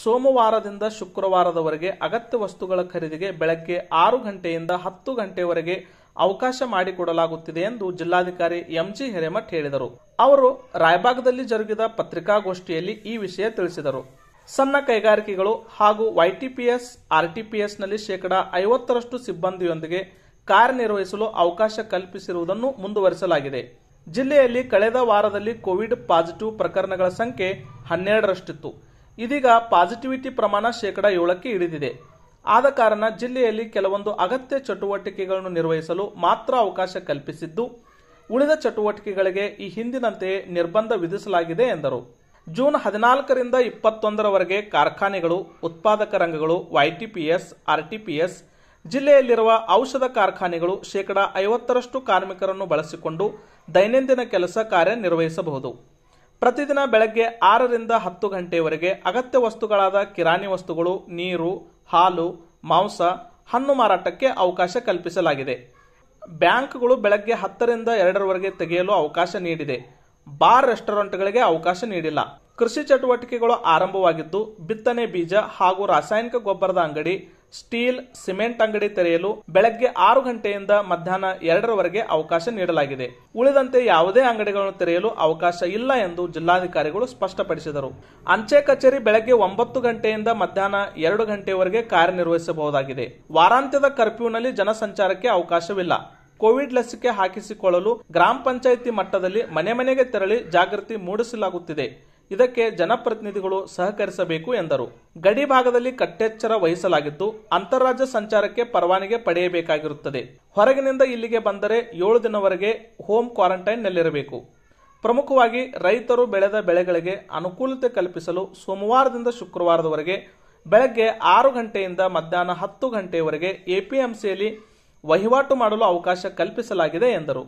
ಸೋಮವಾರದಿಂದ ಶುಕ್ರವಾರದವರೆಗೆ ಅಗತ್ಯ ವಸ್ತುಗಳ ಖರೀದಿಗೆ ಬೆಳಗ್ಗೆ ಆರು ಗಂಟೆಯಿಂದ ಹತ್ತು ಗಂಟೆಯವರೆಗೆ ಅವಕಾಶ ಮಾಡಿಕೊಡಲಾಗುತ್ತಿದೆ ಎಂದು ಜಿಲ್ಲಾಧಿಕಾರಿ ಎಂಜಿ ಹಿರೇಮಠ್ ಹೇಳಿದರು ಅವರು ರಾಯಬಾಗದಲ್ಲಿ ಜರುಗಿದ ಪತ್ರಿಕಾಗೋಷ್ಠಿಯಲ್ಲಿ ಈ ವಿಷಯ ತಿಳಿಸಿದರು ಸಣ್ಣ ಕೈಗಾರಿಕೆಗಳು ಹಾಗೂ ವೈಟಿಪಿಎಸ್ ಆರ್ಟಿಪಿಎಸ್ನಲ್ಲಿ ಶೇಕಡಾ ಐವತ್ತರಷ್ಟು ಸಿಬ್ಬಂದಿಯೊಂದಿಗೆ ಕಾರ್ಯನಿರ್ವಹಿಸಲು ಅವಕಾಶ ಕಲ್ಪಿಸಿರುವುದನ್ನು ಮುಂದುವರಿಸಲಾಗಿದೆ ಜಿಲ್ಲೆಯಲ್ಲಿ ಕಳೆದ ವಾರದಲ್ಲಿ ಕೋವಿಡ್ ಪಾಸಿಟಿವ್ ಪ್ರಕರಣಗಳ ಸಂಖ್ಯೆ ಹನ್ನೆರಡರಷ್ಟಿತ್ತು ಇದೀಗ ಪಾಸಿಟಿವಿಟಿ ಪ್ರಮಾಣ ಶೇಕಡಾ ಏಳಕ್ಕೆ ಇಳಿದಿದೆ ಆದ ಕಾರಣ ಜಿಲ್ಲೆಯಲ್ಲಿ ಕೆಲವೊಂದು ಅಗತ್ಯ ಚಟುವಟಿಕೆಗಳನ್ನು ನಿರ್ವಹಿಸಲು ಮಾತ್ರ ಅವಕಾಶ ಕಲ್ಪಿಸಿದ್ದು ಉಳಿದ ಚಟುವಟಿಕೆಗಳಿಗೆ ಈ ಹಿಂದಿನಂತೆಯೇ ನಿರ್ಬಂಧ ವಿಧಿಸಲಾಗಿದೆ ಎಂದರು ಜೂನ್ ಹದಿನಾಲ್ಕರಿಂದ ಇಪ್ಪತ್ತೊಂದರವರೆಗೆ ಕಾರ್ಖಾನೆಗಳು ಉತ್ಪಾದಕ ರಂಗಗಳು ವೈಟಿಪಿಎಸ್ ಆರ್ಟಿಪಿಎಸ್ ಜಿಲ್ಲೆಯಲ್ಲಿರುವ ಔಷಧ ಕಾರ್ಖಾನೆಗಳು ಶೇಕಡಾ ಐವತ್ತರಷ್ಟು ಕಾರ್ಮಿಕರನ್ನು ಬಳಸಿಕೊಂಡು ದೈನಂದಿನ ಕೆಲಸ ಕಾರ್ಯ ನಿರ್ವಹಿಸಬಹುದು ಪ್ರತಿದಿನ ಬೆಳಗ್ಗೆ ಆರರಿಂದ ಹತ್ತು ಗಂಟೆಯವರೆಗೆ ಅಗತ್ಯ ವಸ್ತುಗಳಾದ ಕಿರಾಣಿ ವಸ್ತುಗಳು ನೀರು ಹಾಲು ಮಾಂಸ ಹಣ್ಣು ಮಾರಾಟಕ್ಕೆ ಅವಕಾಶ ಕಲ್ಪಿಸಲಾಗಿದೆ ಬ್ಯಾಂಕ್ಗಳು ಬೆಳಗ್ಗೆ ಹತ್ತರಿಂದ ಎರಡರವರೆಗೆ ತೆಗೆಯಲು ಅವಕಾಶ ನೀಡಿದೆ ಬಾರ್ ರೆಸ್ಟೋರೆಂಟ್ಗಳಿಗೆ ಅವಕಾಶ ನೀಡಿಲ್ಲ ಕೃಷಿ ಚಟುವಟಿಕೆಗಳು ಆರಂಭವಾಗಿದ್ದು ಬಿತ್ತನೆ ಬೀಜ ಹಾಗೂ ರಾಸಾಯನಿಕ ಗೊಬ್ಬರದ ಅಂಗಡಿ ಸ್ಟೀಲ್ ಸಿಮೆಂಟ್ ಅಂಗಡಿ ತೆರೆಯಲು ಬೆಳಗ್ಗೆ ಆರು ಗಂಟೆಯಿಂದ ಮಧ್ಯಾಹ್ನ ಎರಡರವರೆಗೆ ಅವಕಾಶ ನೀಡಲಾಗಿದೆ ಉಳಿದಂತೆ ಯಾವುದೇ ಅಂಗಡಿಗಳನ್ನು ತೆರೆಯಲು ಅವಕಾಶ ಇಲ್ಲ ಎಂದು ಜಿಲ್ಲಾಧಿಕಾರಿಗಳು ಸ್ಪಷ್ಟಪಡಿಸಿದರು ಅಂಚೆ ಕಚೇರಿ ಬೆಳಗ್ಗೆ ಒಂಬತ್ತು ಗಂಟೆಯಿಂದ ಮಧ್ಯಾಹ್ನ ಎರಡು ಗಂಟೆಯವರೆಗೆ ಕಾರ್ಯನಿರ್ವಹಿಸಬಹುದಾಗಿದೆ ವಾರಾಂತ್ಯದ ಕರ್ಫ್ಯೂನಲ್ಲಿ ಜನಸಂಚಾರಕ್ಕೆ ಅವಕಾಶವಿಲ್ಲ ಕೋವಿಡ್ ಲಸಿಕೆ ಹಾಕಿಸಿಕೊಳ್ಳಲು ಗ್ರಾಮ ಪಂಚಾಯಿತಿ ಮಟ್ಟದಲ್ಲಿ ಮನೆ ಮನೆಗೆ ತೆರಳಿ ಜಾಗೃತಿ ಮೂಡಿಸಲಾಗುತ್ತಿದೆ ಇದಕ್ಕೆ ಜನಪ್ರತಿನಿಧಿಗಳು ಸಹಕರಿಸಬೇಕು ಎಂದರು ಗಡಿ ಭಾಗದಲ್ಲಿ ಕಟ್ಟೆಚ್ಚರ ವಹಿಸಲಾಗಿದ್ದು ಅಂತಾರಾಜ್ಯ ಸಂಚಾರಕ್ಕೆ ಪರವಾನಗಿ ಪಡೆಯಬೇಕಾಗಿರುತ್ತದೆ ಹೊರಗಿನಿಂದ ಇಲ್ಲಿಗೆ ಬಂದರೆ ಏಳು ದಿನವರೆಗೆ ಹೋಮ್ ಕ್ವಾರಂಟೈನ್ನಲ್ಲಿರಬೇಕು ಪ್ರಮುಖವಾಗಿ ರೈತರು ಬೆಳೆದ ಬೆಳೆಗಳಿಗೆ ಅನುಕೂಲತೆ ಕಲ್ಪಿಸಲು ಸೋಮವಾರದಿಂದ ಶುಕ್ರವಾರದವರೆಗೆ ಬೆಳಗ್ಗೆ ಆರು ಗಂಟೆಯಿಂದ ಮಧ್ಯಾಹ್ನ ಹತ್ತು ಗಂಟೆಯವರೆಗೆ ಎಪಿಎಂಸಿಯಲ್ಲಿ ವಹಿವಾಟು ಮಾಡಲು ಅವಕಾಶ ಕಲ್ಪಿಸಲಾಗಿದೆ ಎಂದರು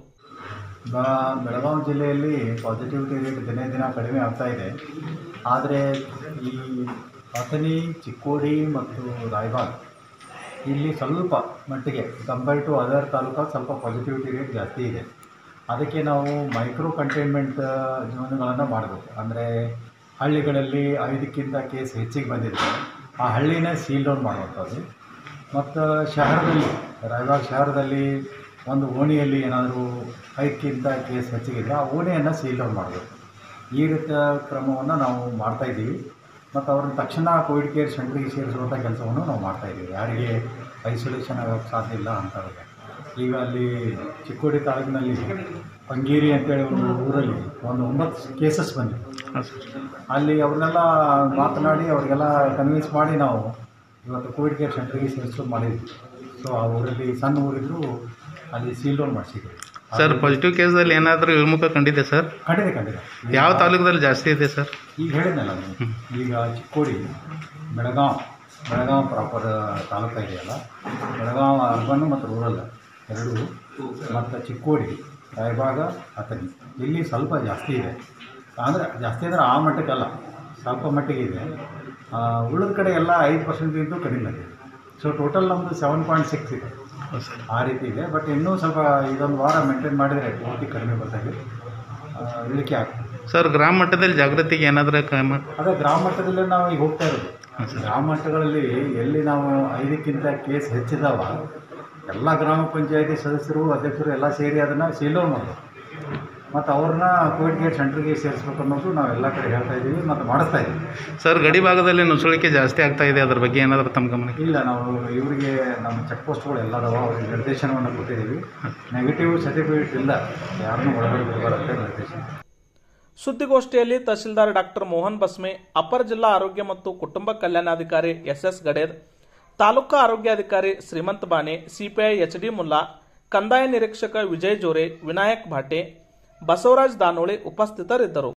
ಬ- ಬೆಳಗಾವಿ ಜಿಲ್ಲೆಯಲ್ಲಿ ಪಾಸಿಟಿವಿಟಿ ರೇಟ್ ದಿನೇ ದಿನ ಕಡಿಮೆ ಆಗ್ತಾ ಇದೆ ಆದರೆ ಈ ಅಥಣಿ ಚಿಕ್ಕೋಡಿ ಮತ್ತು ರಾಯಬಾಗ್ ಇಲ್ಲಿ ಸ್ವಲ್ಪ ಮಟ್ಟಿಗೆ ಕಂಪೇರ್ ಟು ಅದರ್ ತಾಲೂಕು ಸ್ವಲ್ಪ ಪಾಸಿಟಿವಿಟಿ ರೇಟ್ ಜಾಸ್ತಿ ಇದೆ ಅದಕ್ಕೆ ನಾವು ಮೈಕ್ರೋ ಕಂಟೈನ್ಮೆಂಟ್ ಜೋನ್ಗಳನ್ನು ಮಾಡಬೇಕು ಅಂದರೆ ಹಳ್ಳಿಗಳಲ್ಲಿ ಐದಕ್ಕಿಂತ ಕೇಸ್ ಹೆಚ್ಚಿಗೆ ಬಂದಿದೆ ಆ ಹಳ್ಳಿನ ಸೀಲ್ ಡೌನ್ ಮಾಡುವಂಥದ್ದು ಮತ್ತು ಶಹರದಲ್ಲಿ ರಾಯಬಾಗ್ ಶಹರದಲ್ಲಿ ಒಂದು ಓಣಿಯಲ್ಲಿ ಏನಾದರೂ ಐದಕ್ಕಿಂತ ಕೇಸ್ ಹೆಚ್ಚಿಗಿದ್ರೆ ಆ ಓಣಿಯನ್ನು ಸೀಲ್ ಡೌನ್ ಮಾಡಬೇಕು ಈ ರೀತಿಯ ಕ್ರಮವನ್ನು ನಾವು ಮಾಡ್ತಾಯಿದ್ದೀವಿ ಮತ್ತು ಅವ್ರನ್ನ ತಕ್ಷಣ ಕೋವಿಡ್ ಕೇರ್ ಸೆಂಟ್ರಿಗೆ ಸೇರಿಸುವಂಥ ಕೆಲಸವನ್ನು ನಾವು ಮಾಡ್ತಾಯಿದ್ದೀವಿ ಯಾರಿಗೆ ಐಸೋಲೇಷನ್ ಆಗೋಕ್ಕೆ ಸಾಧ್ಯ ಇಲ್ಲ ಅಂಥವ್ರಿಗೆ ಈಗ ಅಲ್ಲಿ ಚಿಕ್ಕೋಡಿ ತಾಲೂಕಿನಲ್ಲಿ ಪಂಗೀರಿ ಅಂತೇಳಿ ಒಂದು ಊರಲ್ಲಿ ಒಂದು ಒಂಬತ್ತು ಕೇಸಸ್ ಬಂದಿವೆ ಅಲ್ಲಿ ಅವ್ರನ್ನೆಲ್ಲ ಮಾತನಾಡಿ ಅವರಿಗೆಲ್ಲ ಕನ್ವಿನ್ಸ್ ಮಾಡಿ ನಾವು ಇವತ್ತು ಕೋವಿಡ್ ಕೇರ್ ಸೆಂಟ್ರಿಗೆ ಸೇರಿಸೋದು ಮಾಡಿದ್ವಿ ಸೊ ಆ ಊರಲ್ಲಿ ಸಣ್ಣ ಊರಿದ್ರು ಅಲ್ಲಿ ಸೀಲ್ ಡೌನ್ ಮಾಡಿಸಿದ್ವಿ ಸರ್ ಪಾಸಿಟಿವ್ ಕೇಸ್ದಲ್ಲಿ ಏನಾದರೂ ಇಳಿಮುಖ ಕಂಡಿದೆ ಸರ್ ಖಂಡಿತ ಖಂಡಿತ ಯಾವ ತಾಲೂಕದಲ್ಲಿ ಜಾಸ್ತಿ ಇದೆ ಸರ್ ಈಗ ಹೇಳಿದ್ನಲ್ಲ ನಾನು ಈಗ ಚಿಕ್ಕೋಡಿ ಬೆಳಗಾವ್ ಬೆಳಗಾವ್ ಪ್ರಾಪರ್ ತಾಲೂಕು ಇದೆಯಲ್ಲ ಬೆಳಗಾವ್ ಅರ್ಬನ್ ಮತ್ತು ರೂರಲ್ ಎರಡೂ ಮತ್ತು ಚಿಕ್ಕೋಡಿ ರಾಯಬಾಗ ಅಥಣಿ ಇಲ್ಲಿ ಸ್ವಲ್ಪ ಜಾಸ್ತಿ ಇದೆ ಅಂದರೆ ಜಾಸ್ತಿ ಅಂದರೆ ಆ ಮಟ್ಟಕ್ಕಲ್ಲ ಸ್ವಲ್ಪ ಮಟ್ಟಿಗೆ ಇದೆ ಆ, ಉಳಿದ ಕಡೆ ಎಲ್ಲ ಐದು ಪರ್ಸೆಂಟ್ಗಿಂತೂ ಕಡಿಮೆ ಇದೆ ಸೊ ಟೋಟಲ್ ನಮ್ಮದು ಸೆವೆನ್ ಪಾಯಿಂಟ್ ಸಿಕ್ಸ್ ಇದೆ ಆ ರೀತಿ ಇದೆ ಬಟ್ ಇನ್ನೂ ಸ್ವಲ್ಪ ಇದೊಂದು ವಾರ ಮೇಂಟೈನ್ ಮಾಡಿದರೆ ಪೂರ್ತಿ ಕಡಿಮೆ ಬರ್ತಾಯಿದೆ ಇಳಿಕೆ ಆಗ್ತದೆ ಸರ್ ಗ್ರಾಮ ಮಟ್ಟದಲ್ಲಿ ಜಾಗೃತಿಗೆ ಏನಾದರೂ ಕ್ರಮ ಅದೇ ಗ್ರಾಮ ಮಟ್ಟದಲ್ಲೇ ನಾವು ಈಗ ಹೋಗ್ತಾ ಇರೋದು ಗ್ರಾಮ ಮಟ್ಟಗಳಲ್ಲಿ ಎಲ್ಲಿ ನಾವು ಐದಕ್ಕಿಂತ ಕೇಸ್ ಹೆಚ್ಚಿದಾವ ಎಲ್ಲ ಗ್ರಾಮ ಪಂಚಾಯತಿ ಸದಸ್ಯರು ಅಧ್ಯಕ್ಷರು ಎಲ್ಲ ಸೇರಿ ಅದನ್ನು ಸೀಲ್ ಡೌನ್ ಮಾಡೋದು ಮತ್ತು ಅವ್ರನ್ನ ಕೋವಿಡ್ ಕೇರ್ ಸೆಂಟ್ರಿಗೆ ಸೇರಿಸ್ಬೇಕು ಅನ್ನೋದು ನಾವು ಎಲ್ಲ ಕಡೆ ಹೇಳ್ತಾ ಇದ್ದೀವಿ ಮತ್ತು ಮಾಡಿಸ್ತಾ ಇದ್ದೀವಿ ಸರ್ ಗಡಿ ಭಾಗದಲ್ಲಿ ನುಸುಳಿಕೆ ಜಾಸ್ತಿ ಆಗ್ತಾ ಇದೆ ಅದ್ರ ಬಗ್ಗೆ ಏನಾದರೂ ತಮ್ಮ ಗಮನಕ್ಕೆ ಇಲ್ಲ ನಾವು ಇವರಿಗೆ ನಮ್ಮ ಚೆಕ್ ಪೋಸ್ಟ್ಗಳು ಎಲ್ಲ ಅದಾವ ಅವ್ರಿಗೆ ನಿರ್ದೇಶನವನ್ನು ಕೊಟ್ಟಿದ್ದೀವಿ ನೆಗೆಟಿವ್ ಸರ್ಟಿಫಿಕೇಟ್ ಇಲ್ಲ ಯಾರನ್ನೂ ಒಳಗಡೆ ಬಿಡಬಾರ್ದು ಅಂತ ನಿರ್ದೇಶನ ಸುದ್ದಿಗೋಷ್ಠಿಯಲ್ಲಿ ತಹಸೀಲ್ದಾರ್ ಡಾಕ್ಟರ್ ಮೋಹನ್ ಬಸ್ಮೆ ಅಪರ ಜಿಲ್ಲಾ ಆರೋಗ್ಯ ಮತ್ತು ಕುಟುಂಬ ಕಲ್ಯಾಣಾಧಿಕಾರಿ ಎಸ್ಎಸ್ ಗಡೇದ್ ತಾಲೂಕಾ ಆರೋಗ್ಯಾಧಿಕಾರಿ ಶ್ರೀಮಂತ್ ಬಾನೆ ಸಿಪಿಐ ಎಚ್ಡಿ ಮುಲ್ಲಾ ಕಂದಾಯ ನಿರೀಕ್ಷಕ ವಿಜಯ್ ಜೋರೆ ವಿನಾಯಕ್ ಭಾಟೆ ಬಸವರಾಜ್ ದಾನೋಳಿ ಉಪಸ್ಥಿತರಿದ್ದರು